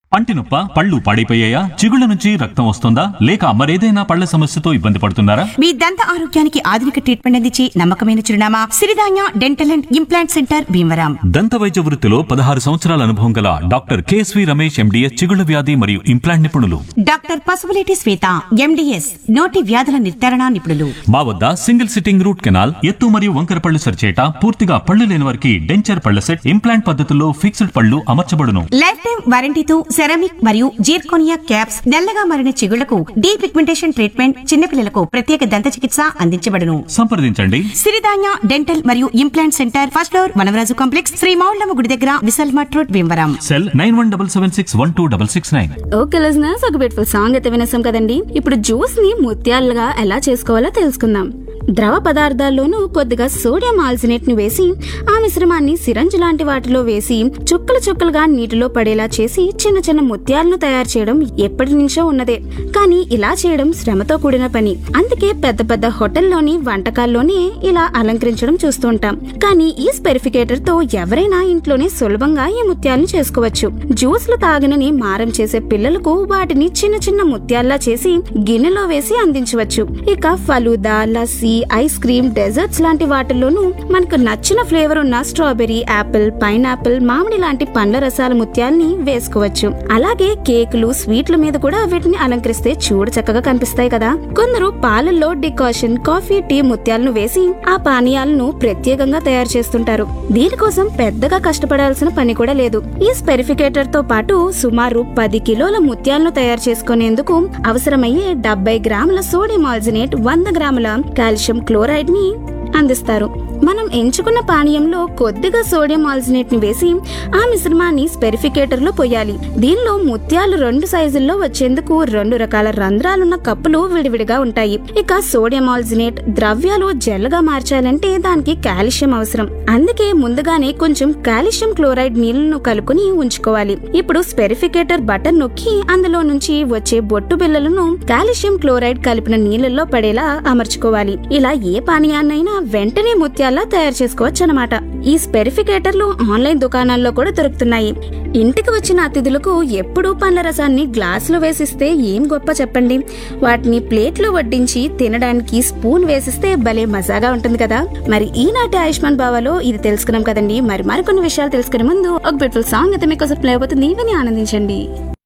పంటి నొప్ప పళ్ళు పాడైపోయాయా చిగుళ్ళ నుంచి రక్తం వస్తుందా లేక మరేదైనా పళ్ళ సమస్యతో ఇబ్బంది పడుతున్నారా మీ దంత ఆరోగ్యానికి ఆధునిక ట్రీట్మెంట్ అందించి నమ్మకమైన చిరునామా Siridhanya dental and implant centre Bhimavaram దంత వైద్య వృత్తిలో పదహారు సంవత్సరాల అనుభవం గల డాక్టర్ కేఎస్వి రమేష్ ఎండిఎస్ చిగుళ్ళ వ్యాధి మరియు ఇంప్లాంట్ నిపుణులు డాక్టర్ పసుపులేటి శ్వేత ఎండిఎస్ నోటి వ్యాధుల నిర్ధారణ నిపుణులు మా వద్ద సింగిల్ సిట్టింగ్ రూట్ కెనాల్ ఎత్తు మరియు వంకర పళ్ళు సరిచేట పూర్తిగా పళ్ళు లేని వారికి డెంచర్ పళ్ళ సెట్ ఇంప్లాంట్ పద్ధతుల్లో ఫిక్స్డ్ పళ్ళు అమర్చబడును లైఫ్ టైం వారంటీతో సెరామిక్ మరియు జీర్కోనియా క్యాప్స్ నల్లగా మారిన చిగుళ్లకు డీ పిగ్మెంటేషన్ ట్రీట్మెంట్ చిన్నపిల్లలకు ప్రత్యేక దంత చికిత్స అందించబడును సంప్రదించండి సిరిధాన్య డెంటల్ మరియు implant centre first floor Vanavaraju complex Shri Moullamma గుడి దగ్గర Vishal mart road Bhimavaram cell nine one double seven six one two double six nine okay listeners ఒక బ్యూటిఫుల్ సాంగ్ అయితే వినేసాం కదండి ఇప్పుడు జ్యూస్ ని ముత్యాలుగా ఎలా చేసుకోవాలో తెలుసుకుందాం ద్రవ పదార్థాల్లోనూ కొద్దిగా సోడియం ఆల్సినేట్ ని వేసి ఆ మిశ్రమాన్ని సిరంజ్ లాంటి వాటిలో వేసి చుక్కలు చుక్కలుగా నీటిలో పడేలా చేసి చిన్న చిన్న ముత్యాలను తయారు చేయడం ఎప్పటి నుంచో ఉన్నదే కానీ ఇలా చేయడం శ్రమతో కూడిన పని అందుకే పెద్ద పెద్ద హోటల్లోని వంటకాల్లోనే ఇలా అలంకరించడం చూస్తూ ఉంటాం కానీ ఈ స్పెరిఫికేటర్ తో ఎవరైనా ఇంట్లోనే సులభంగా ఈ ముత్యాలను చేసుకోవచ్చు జ్యూస్లు తాగనని మారం చేసే పిల్లలకు వాటిని చిన్న చిన్న ముత్యాల్లా చేసి గిన్నెలో వేసి అందించవచ్చు ఇక falooda lassi ice cream desserts లాంటి వాటిల్లోనూ మనకు నచ్చిన ఫ్లేవర్ ఉన్న స్ట్రాబెర్రీ యాపిల్ పైనాపిల్ మామిడి లాంటి పండ్ల రసాల ముత్యాల్ని వేసుకోవచ్చు అలాగే కేకులు స్వీట్ల మీద కూడా వీటిని అలంకరిస్తే చూడ చక్కగా కనిపిస్తాయి కదా కొందరు పాలల్లో డికాషన్ కాఫీ టీ ముత్యాలను వేసి ఆ పానీయాలను ప్రత్యేకంగా తయారు చేస్తుంటారు దీనికోసం పెద్దగా కష్టపడాల్సిన పని కూడా లేదు ఈ స్పెరిఫికేటర్ తో పాటు సుమారు పది కిలోల ముత్యాలను తయారు చేసుకునేందుకు అవసరమయ్యే డెబ్బై గ్రాముల సోడియం ఆల్జినేట్ వంద గ్రాముల కాల్షియం క్లోరైడ్ ని అందిస్తారు మనం ఎంచుకున్న పానీయంలో కొద్దిగా సోడియం ఆల్జినేట్ ని వేసి ఆ మిశ్రమాన్ని స్పెరిఫికేటర్ లో పోయాలి దీనిలో ముత్యాలు రెండు సైజుల్లో వచ్చేందుకు రెండు రకాల రంధ్రాలున్న కప్పులు విడివిడిగా ఉంటాయి ఇక సోడియం ఆల్జినేట్ ద్రవ్యాలు జెల్లగా మార్చాలంటే దానికి కాల్షియం అవసరం అందుకే ముందుగానే కొంచెం కాల్షియం క్లోరైడ్ నీళ్లను కలుపుని ఉంచుకోవాలి ఇప్పుడు స్పెరిఫికేటర్ బటన్ నొక్కి అందులో నుంచి వచ్చే బొట్టు బిళ్ళలను కాల్షియం క్లోరైడ్ కలిపిన నీళ్ళల్లో పడేలా అమర్చుకోవాలి ఇలా ఏ పానీయాన్నైనా వెంటనే ముత్యాల్లా తయారు చేసుకోవచ్చు అనమాట ఈ స్పెరిఫికేటర్లు ఆన్లైన్ దుకాణాల్లో కూడా దొరుకుతున్నాయి ఇంటికి వచ్చిన అతిథులకు ఎప్పుడూ పండ్ల రసాన్ని గ్లాసులో వేసిస్తే ఏం గొప్ప చెప్పండి వాటిని ప్లేట్లో వడ్డించి తినడానికి స్పూన్ వేసిస్తే భలే మజాగా ఉంటుంది కదా మరి ఈనాటి ఆయుష్మాన్ బావాలో ఇది తెలుసుకున్నాం కదండి మరి మరికొన్ని విషయాలు తెలుసుకునే ముందు ఒక బ్యూటిఫుల్ సాంగ్ అయితే మీకోసం ప్లే అవుతుంది విని ఆనందించండి